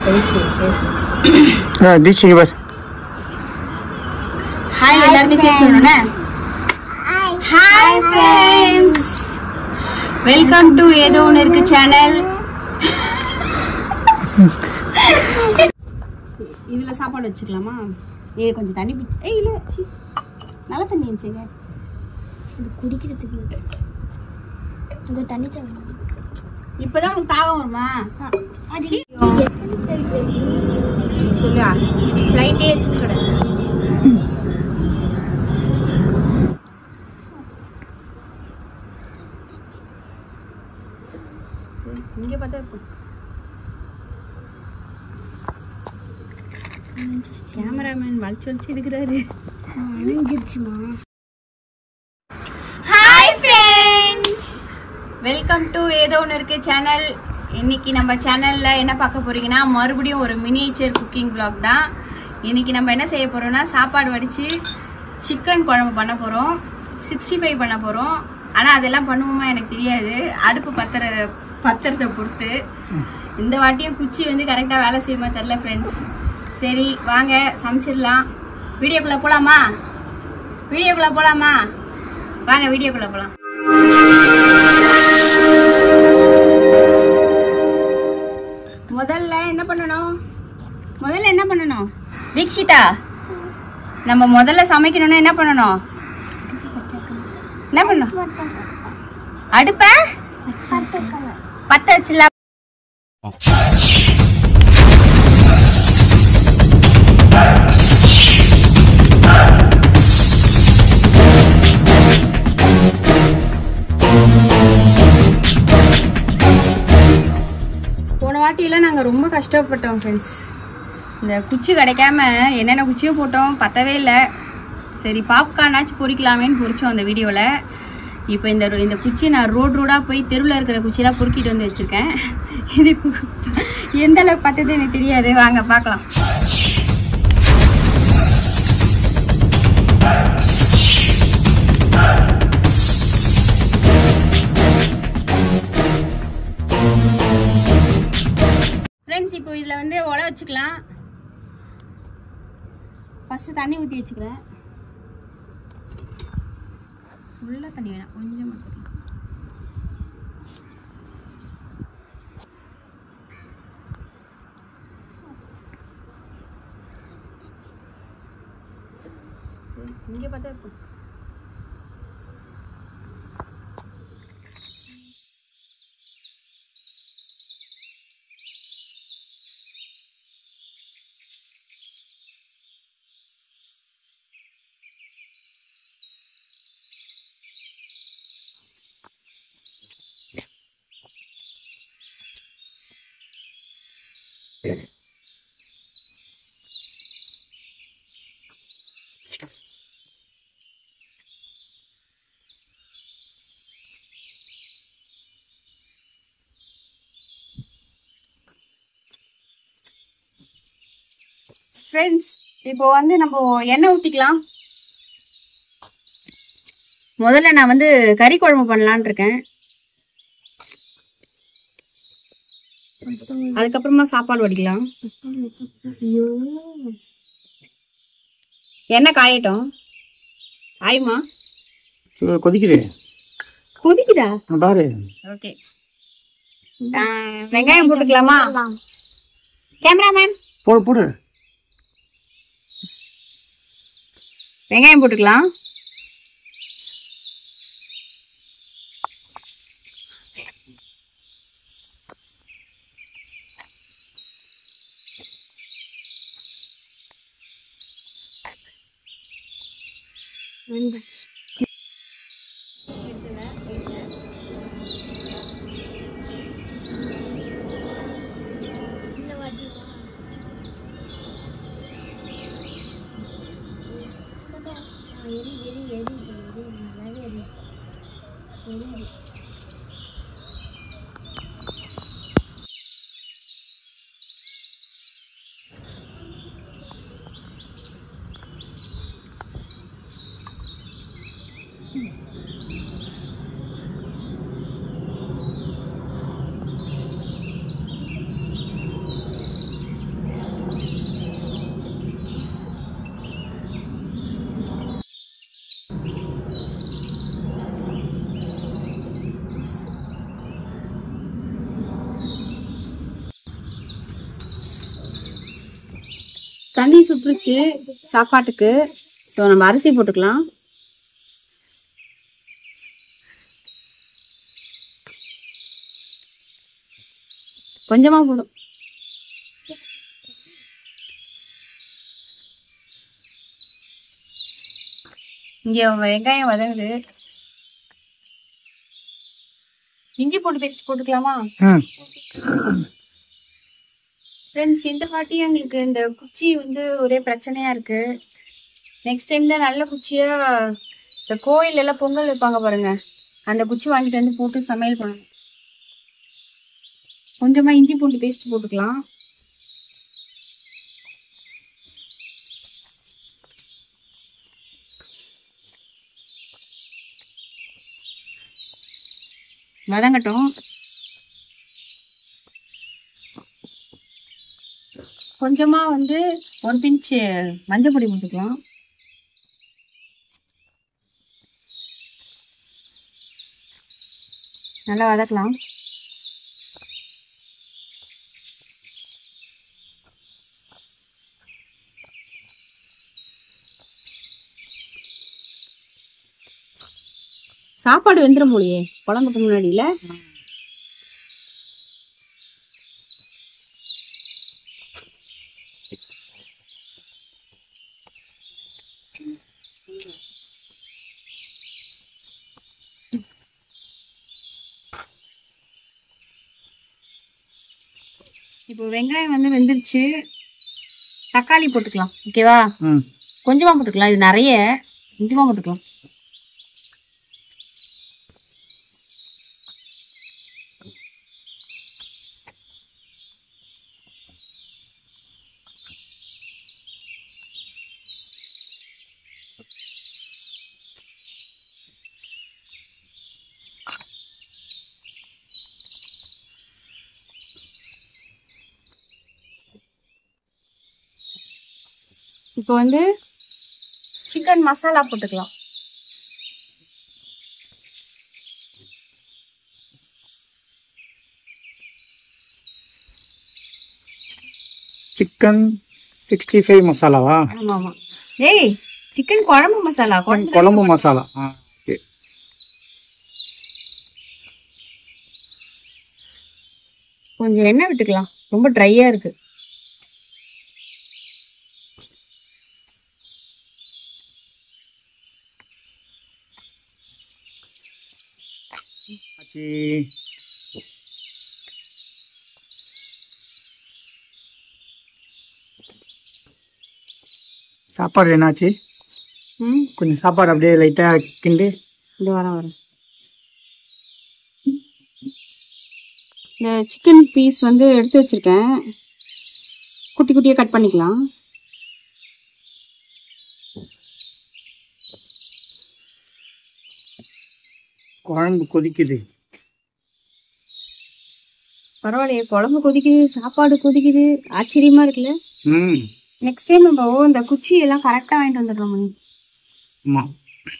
ஆ தீட்சிங்க பார் hi எல்லாருமே சேர்த்து சொல்லணும்னா ஹாய் ஃப்ரெண்ட்ஸ் வெல்கம் டு ஏதோ ஒன்று இருக்கு சேனல் இதில் சாப்பாடு வச்சுக்கலாமா இது கொஞ்சம் தண்ணி பிடி ஏய் இல்லை சி நல்ல தண்ணி இருந்துச்சுங்க இது குடிக்கிறதுக்கு இந்த தண்ணி தவிர இப்போதான் உனக்கு தாகம் வருமா அது நீ சொல்லு ஃப்ளைட்டே இருக்கு கூட இங்கே பார்த்தா இப்போ கேமராமேன் வளைச்சு வளைச்சு எடுக்கிறாரு அணைஞ்சிருச்சுமா ஹாய் ஃப்ரெண்ட்ஸ் வெல்கம் டு ஏதோ ஒன்று இருக்கு சேனல் இன்னைக்கு நம்ம சேனல்ல என்ன பார்க்க போறீங்கன்னா மறுபடியும் ஒரு மினியேச்சர் குக்கிங் vlog தான் இன்னைக்கு நம்ம என்ன செய்ய போறோம்னா சாப்பாடு வடிச்சு சிக்கன் குழம்பு பண்ண போறோம் சிக்ஸ்டி ஃபைவ் பண்ண போறோம் ஆனால் அதெல்லாம் பண்ணுவோமா எனக்கு தெரியாது அடுப்பு பத்திர பத்திரத்தை பொறுத்து இந்த வாட்டியும் குச்சி வந்து கரெக்டாக வேலை செய்யுமா தெரில ஃப்ரெண்ட்ஸ் சரி வாங்க சமைச்சிடலாம் வீடியோக்குள்ளே போகலாமா வீடியோக்குள்ளே போகலாமா வாங்க வீடியோக்குள்ளே போகலாம் முதல்ல என்ன பண்ணணும் முதல்ல என்ன பண்ணணும் தீக்ஷிதா நம்ம முதல்ல சமைக்கணும்னா என்ன பண்ணணும் என்ன பண்ணணும் அடுப்ப பத்த வச்சுல போன வாட்டியெல்லாம் நாங்கள் ரொம்ப கஷ்டப்பட்டோம் ஃப்ரெண்ட்ஸ் இந்த குச்சி கிடைக்காம என்னென்ன குச்சியோ போட்டோம் பத்தவே இல்லை சரி பாப்கார்னாச்சும் பொறிக்கலாமேன்னு பொறிச்சோம் அந்த வீடியோவில் இப்போ இந்த ரோ- இந்த குச்சி நான் ரோடு ரோடாக போய் தெருவில் இருக்கிற குச்சியெல்லாம் பொறுக்கிட்டு வந்து வச்சுருக்கேன் இது கு- எந்த அளவுக்கு பத்தது எனக்கு தெரியாது வாங்க பார்க்கலாம் ஃப்ரெண்ட்ஸ் இப்போ இதில் வந்து உலை வச்சுக்கலாம் ஃபஸ்ட்டு தண்ணி ஊற்றி வச்சுக்கிறேன் உள்ள தண்ணி வேணாம் கொஞ்சமாக தண்ணி இங்கே பார்த்தா இப்போ ஃப்ரெண்ட்ஸ் இப்போ வந்து நம்ம எண்ணெய் ஊற்றிக்கலாம் முதல்ல நான் வந்து கறி குழம்பு பண்ணலான்னு இருக்கேன் அதுக்கப்புறமா சாப்பாடு வடிக்கலாம் எண்ணெய் காயட்டும் ஆயுமா கொதிக்குது கொதிக்குதா நான் பாரு ஓகே வெங்காயம் போட்டுக்கலாமா கேமராமேன் போடு போடு வெங்காயம் போட்டுக்கலாம் இந்த வாட்டி எரி எரி எரி எரி நல்லாவே எரி எரியுது தண்ணி சுட்டுருச்சு சாப்பாட்டுக்கு ஸோ நம்ம அரிசி போட்டுக்கலாம் கொஞ்சமா போடும் இங்க வெங்காயம் வதங்குது இஞ்சி பூண்டு பேஸ்ட் போட்டுக்கலாமா ம் ஃப்ரெண்ட்ஸ் இந்த வாட்டி எங்களுக்கு இந்த குச்சி வந்து ஒரே பிரச்சனையா இருக்கு நெக்ஸ்ட் டைம் தான் நல்ல குச்சியா இந்த கோயில் எல்லாம் பொங்கல் வைப்பாங்க பாருங்க அந்த குச்சி வாங்கிட்டு வந்து போட்டு சமையல் பண்ணணும் கொஞ்சமா இஞ்சி பூண்டு பேஸ்ட் போட்டுக்கலாம் வதங்கட்டும் கொஞ்சமா வந்து ஒரு பிஞ்ச் மஞ்சள் பொடி போட்டுக்கலாம் நல்லா வதக்கலாம் சாப்பாடு வெந்துடும் போலியே குழம்புக்கு முன்னாடியில இப்போ வெங்காயம் வந்து வெந்துருச்சு தக்காளி போட்டுக்கலாம் ஓகேவா ம் கொஞ்சமா போட்டுக்கலாம் இது நிறைய கொஞ்சமா போட்டுக்கலாம் இப்போ வந்து சிக்கன் மசாலா போட்டுக்கலாம் சிக்கன் சிக்ஸ்டி ஃபைவ் மசாலாவா ஆமா ஆமா ஏய் சிக்கன் குழம்பு மசாலா குழம்பு குழம்பு மசாலா ஆ ஓகே கொஞ்சம் எண்ணெய் விட்டுக்கலாம் ரொம்ப ட்ரையா இருக்கு ஆச்சி சாப்பாடு என்னாச்சு ம் கொஞ்சம் சாப்பாடு அப்படியே லைட்டாக கிண்டு இந்த வரேன் வரேன் இந்த சிக்கன் பீஸ் வந்து எடுத்து வச்சிருக்கேன் குட்டி குட்டியாக கட் பண்ணிக்கலாம் குழம்பு கொதிக்குது பரவாயில்லையே குழம்பு கொதிக்குது சாப்பாடு கொதிக்குது ஆச்சரியமா இருக்குல்ல ம் நெக்ஸ்ட் டைம் நம்ம ஓ இந்த குச்சி எல்லாம் கரெக்டாக வாங்கிட்டு வந்துடுறோம் மணி ஆமாம்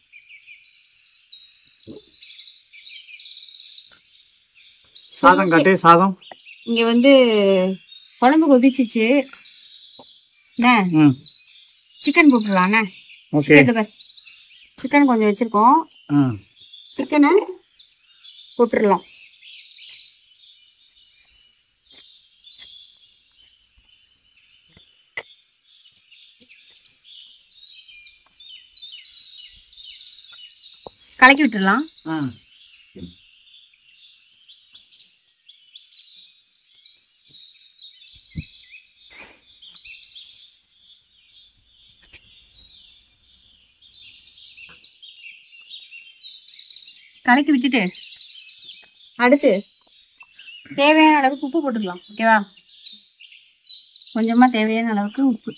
சாதம் காட்டு சாதம் இங்க வந்து குழம்பு கொதிச்சிச்சு என்ன ம் சிக்கன் போட்டுடலாண்ணே ஓகே சிக்கன் சிக்கன் கொஞ்சம் வச்சிருக்கோம் ம் சிக்கனை போட்டுடலாம் கலக்கி விட்டுடலாம் ம் கலக்கி விட்டுட்டு அடுத்து தேவையான அளவுக்கு உப்பு போட்டுக்கலாம் ஓகேவா கொஞ்சமா தேவையான அளவுக்கு உப்பு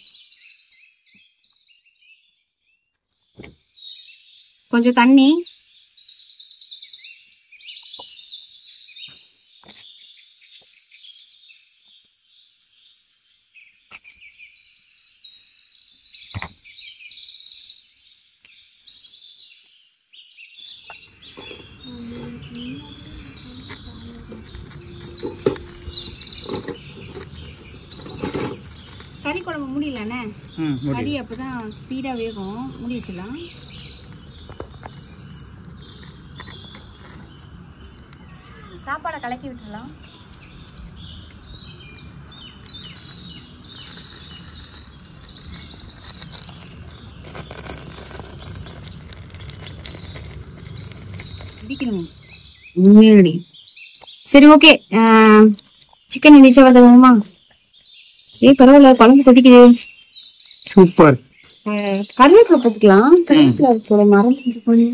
கொஞ்சம் தண்ணி கறி குழம்பு முடியலண்ணே ம் கறி முடியும் அப்பதான் ஸ்பீடா வேகும் முடி வச்சிடலாம் சாப்பாடை கலக்கி விட்டுறலாம் இடிக்கணும் உண்மையாடி சரி ஓகே சிக்கன் இடிச்சா வருதுமா ஏய் பரவாயில்ல குழம்பு கொதிக்குது சூப்பர் அஹ், கருவேப்பிலை போட்டுக்கலாம் கருவேப்பிலை போட மரம்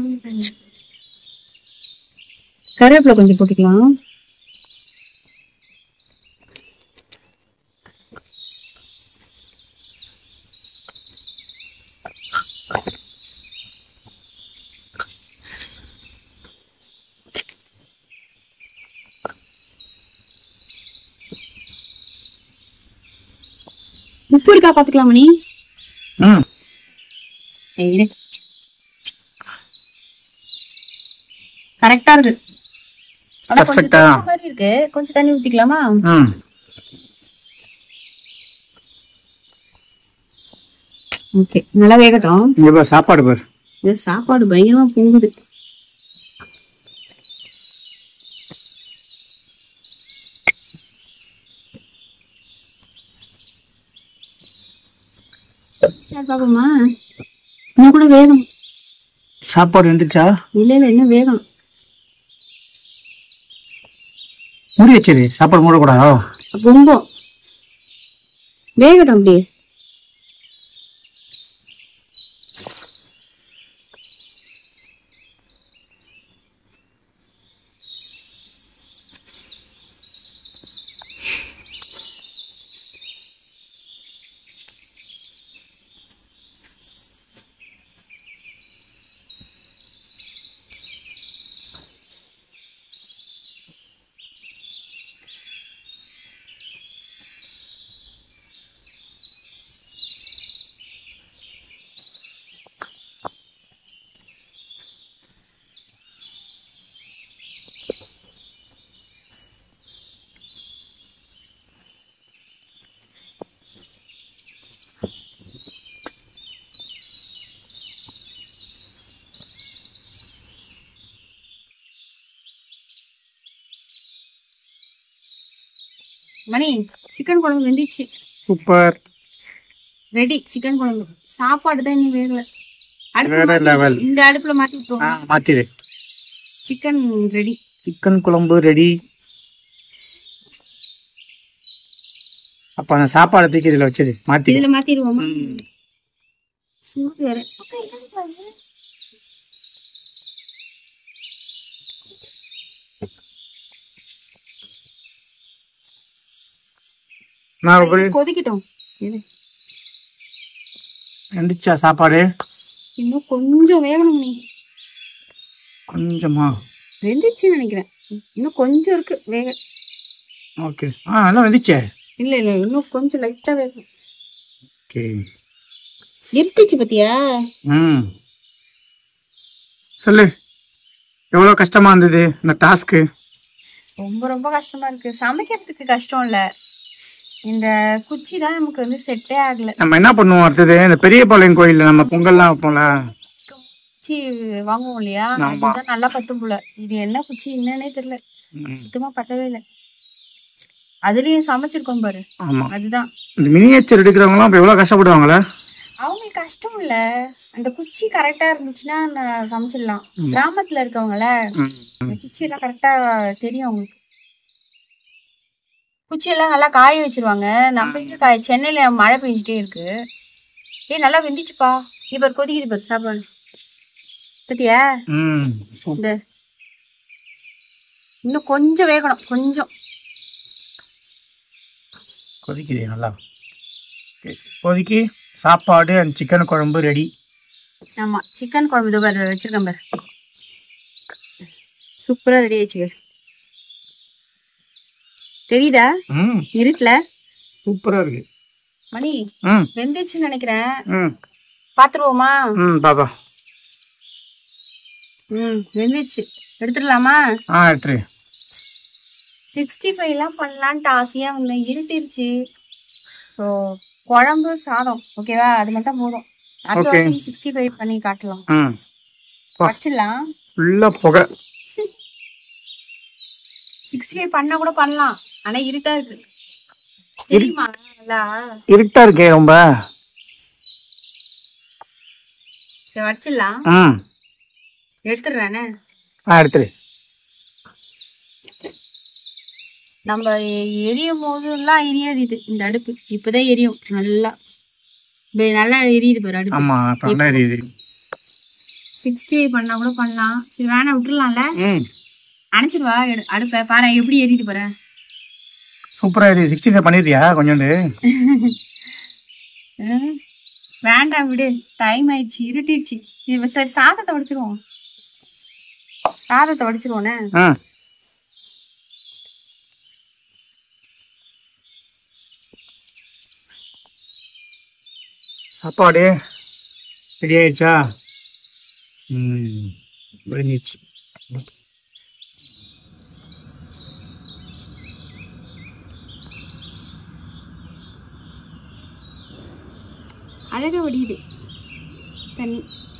கருவேப்பிலை கொஞ்சம் போட்டுக்கலாம் உப்பு இருக்கா பாத்துக்கலாம் மணி ம் கரெக்டா இருக்கு ஆனா கொஞ்சம் Perfect ஆ? தண்ணி மாதிரி இருக்கு கொஞ்சம் தண்ணி ஊத்திக்கலாமா ம் ஓகே நல்லா வேகட்டும் இங்கே பாரு சாப்பாடு பாரு இது சாப்பாடு பயங்கரமா பொங்குது சரி பாப்போமா இன்னும் கூட வேகம் சாப்பாடு வந்துருச்சா இல்ல இல்ல இன்னும் வேகம் மூடி வச்சது சாப்பாடு மூடக்கூடாதா பொங்கும் வேகட்டும் அப்படியே மணி சிக்கன் குழம்பு வெந்துச்சு சூப்பர் ரெடி சிக்கன் குழம்பு சாப்பாடு தான் இன்னும் வேகல அடுப்புல வேற மாத்தி- level. இந்த அடுப்புல மாத்தி ஆ விட்டுருவோம் மாற்றிடு சிக்கன் ரெடி சிக்கன் குழம்பு ரெடி அப்போ அந்த சாப்பாடை தூக்கி இதில் வச்சது மாற்றி இதுல மாத்திடுவோமா சூடு வேற நான் எப்படி கொதிக்கட்டும் இரு. எந்திரிச்சா சாப்பாடு இன்னும் கொஞ்சம் வேகணும் நீ கொஞ்சமா வெந்துருச்சுன்னு நினைக்கிறேன் இன்னும் கொஞ்சம் இருக்கு வேக ஓகே ஆ எல்லாம் வந்துச்சே இல்ல இல்ல இன்னும் கொஞ்சம் லைட்டா வேகும் ஓகே எப்படிச்சு பத்தியா ம் சொல்லு எவ்வளோ கஷ்டமா இருந்தது இந்த டாஸ்க்கு ரொம்ப ரொம்ப கஷ்டமா இருக்கு சமைக்கிறதுக்கு கஷ்டம் இல்ல இந்த குச்சி தான் நமக்கு வந்து செட்டே ஆகல நம்ம என்ன பண்ணுவோம் அடுத்தது இந்த பெரிய பாளையம் கோயில்ல நம்ம பொங்கல்லாம் வைப்போம்ல குச்சி வாங்குவோம் இல்லையா ஆமா. அதுதான் நல்லா பத்தும் போல இது என்ன குச்சி என்னன்னே தெரியல ம், சுத்தமா பத்தவே இல்லை அதுலயும் சமைச்சிருக்கோம் பாரு ஆமா அதுதான் இந்த மினியேச்சர் எடுக்கிறவங்களாம் இப்போ எவ்வளோ கஷ்டப்படுவாங்களே அவங்களுக்கு கஷ்டம் இல்ல அந்த குச்சி கரெக்டா இருந்துச்சுன்னா நான் சமைச்சிடலாம் கிராமத்துல இருக்கவங்கல ம், அந்த குச்சி எல்லாம் கரெக்டா தெரியும் அவங்களுக்கு குச்சி எல்லாம் நல்லா காய வச்சிருவாங்க நம்ம இங்க காய சென்னையில மழை பெஞ்சிட்டே இருக்கு ஏய் நல்லா வெந்துச்சுப்பா இப்ப கொதிக்குது பாரு சாப்பாடு பத்தியா ம் இந்த இன்னும் கொஞ்சம் வேகணும் கொஞ்சம் கொதிக்குது நல்லா Okay. இப்போதைக்கு சாப்பாடு அண்ட் சிக்கன் குழம்பு ரெடி ஆமா சிக்கன் குழம்பு இதோ பாரு வச்சிருக்கேன் பாரு சூப்பரா ரெடி ஆயிடுச்சு பாரு தெரியுதா ம் இருட்டுல சூப்பராக இருக்கு மணி ம் வெந்துச்சுன்னு நினைக்கிறேன் ம் பாத்துருவோமா ம் பாப்பா ம் வெந்துச்சு எடுத்துடலாமா ஆ எடுத்துரு சிக்ஸ்டி ஃபைவ்லாம் பண்ணலான்ட்டு ஆசையாக இருந்தேன் இருட்டிருச்சு ஸோ குழம்பு சாதம் ஓகேவா அது மட்டும் போதும் அடுத்த Okay. வாட்டி சிக்ஸ்டி ஃபைவ் பண்ணி காட்டலாம் ம் வா. வச்சிடலாம் ஃபுல்லாக புகை சிக்ஸ்டி ஃபைவ் பண்ணா கூட பண்ணலாம் ஆனா இருட்டா இருக்கு தெரியுமா நல்லா இருட்டா இருக்கே ரொம்ப சரி வச்சிடலாம் ம் எடுத்துடுறேனே ஆ எடுத்துரு நம்ம எரியும் போதெல்லாம் எரியாது இது இந்த அடுப்பு இப்பதான் எரியும் நல்லா இப்ப நல்லா எரியுது பாரு அடுப்பு ஆமாம் இப்போ நல்லா எரியுது சிக்ஸ்டி பண்ணா கூட பண்ணலாம் சரி வேணாம் விட்டுறலாம்ல ம் அணைச்சிருவா எடு- அடுப்பை பாரு எப்படி எரியுது பாரு சூப்பராக எரியுது சிக்ஸ்டி ஃபைவ் பண்ணிடுறியா கொஞ்சோண்டு ம். வேண்டாம் விடு டைம் ஆயிடுச்சு இருட்டிடுச்சு இது சரி சாதத்தை வடிச்சிருவோம் சாதத்தை வடிச்சிருவோண்ணே ம் சாப்பாடு ரெடி ஆயிடுச்சா ம் முடிஞ்சிச்சு அழகா வடியுது தண்ணி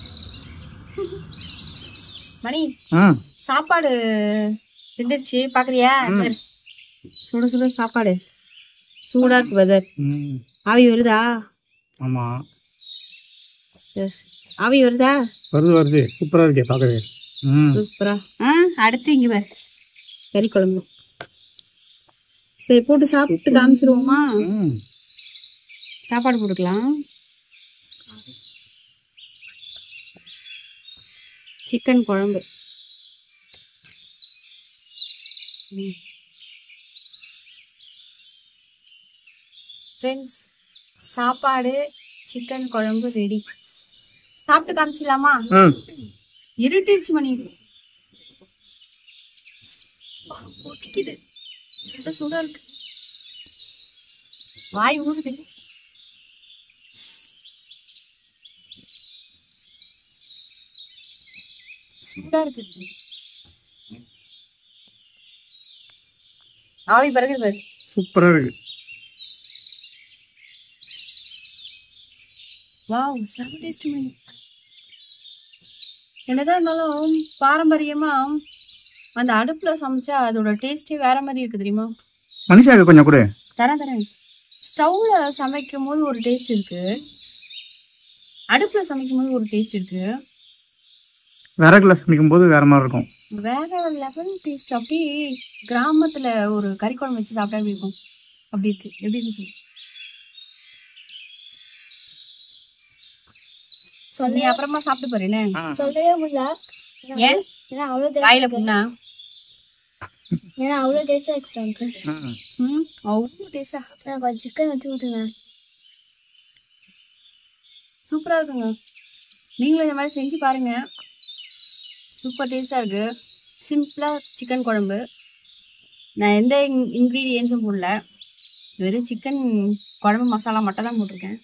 மணி ம் சாப்பாடு வெந்துருச்சு பாக்குறியா பாரு. சுட சுட சாப்பாடு சூடா இருக்கு வெதர் ம் ஆவி வருதா ஆமாம் Yes. ஆவி வருதா வருது வருது சூப்பராக இருக்கே பார்க்கறது ம் சூப்பரா ஆ அடுத்து இங்க பாரு கறி குழம்பு சரி போட்டு சாப்பிட்டு காமிச்சிருவோமா ம் சாப்பாடு போட்டுக்கலாம் சிக்கன் குழம்பு ஃப்ரெண்ட்ஸ் சாப்பாடு சிக்கன் குழம்பு ரெடி சாப்பிட்டு காமிச்சிடலாமா ம் இருட்டிருச்சு மணி ஒத்திக்குது சுட சுட இருக்கு வாய் ஊறுது சூடா இருக்கு ஆவி பிறகு பாரு சூப்பராக இருக்கு வாவ் செம டேஸ்ட் மணி என்னதான் இருந்தாலும் பாரம்பரியமா அந்த அடுப்புல சமைச்சா அதோட டேஸ்டே வேற மாதிரி இருக்கு தெரியுமா மனுஷாக்கு கொஞ்சம் கொடு தரேன் தரேன் ஸ்டவ்ல சமைக்கும் போது ஒரு டேஸ்ட் இருக்கு அடுப்புல சமைக்கும் போது ஒரு டேஸ்ட் இருக்கு விறகுல சமைக்கும் போது வேற மாதிரி இருக்கும் வேற லெவல் டேஸ்ட் அப்படி கிராமத்துல ஒரு கறி குழம்பு வச்சு சாப்பிட்டா எப்படி இருக்கும் அப்படி இருக்கு எப்படி இருக்கு சொல்லு நீ அப்புறமா சாப்பிட்டு பாரு என்ன சொல்லவே முடியல ஏன் ஏன்னா அவ்வளோ வாயில புண்ணா ஏன்னா அவ்வளோ டேஸ்டாக இருக்கு ம் ம் அவ்வளோ டேஸ்டா நான் கொஞ்சம் சிக்கன் வச்சு விட்டுங்க சூப்பரா இருக்குங்க நீங்களும் இந்த மாதிரி செஞ்சு பாருங்க சூப்பர் டேஸ்டா இருக்கு சிம்பிளா சிக்கன் குழம்பு நான் எந்த இன்க்ரீடியன்ஸும் போடல வெறும் சிக்கன் குழம்பு மசாலா மட்டும் தான் போட்டிருக்கேன்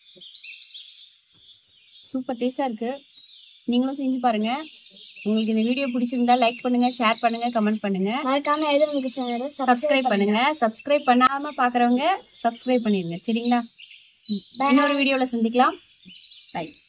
சூப்பர் டேஸ்டா இருக்கு நீங்களும் செஞ்சு பாருங்க உங்களுக்கு இந்த வீடியோ பிடிச்சிருந்தா லைக் பண்ணுங்க ஷேர் பண்ணுங்க கமெண்ட் பண்ணுங்க மறக்காம எதுவும் உங்களுக்கு சேனலை சப்ஸ்கிரைப் பண்ணுங்க சப்ஸ்கிரைப் பண்ணாம பாக்குறவங்க சப்ஸ்கிரைப் பண்ணிருங்க சரிங்களா இன்னொரு வீடியோல சந்திக்கலாம் பை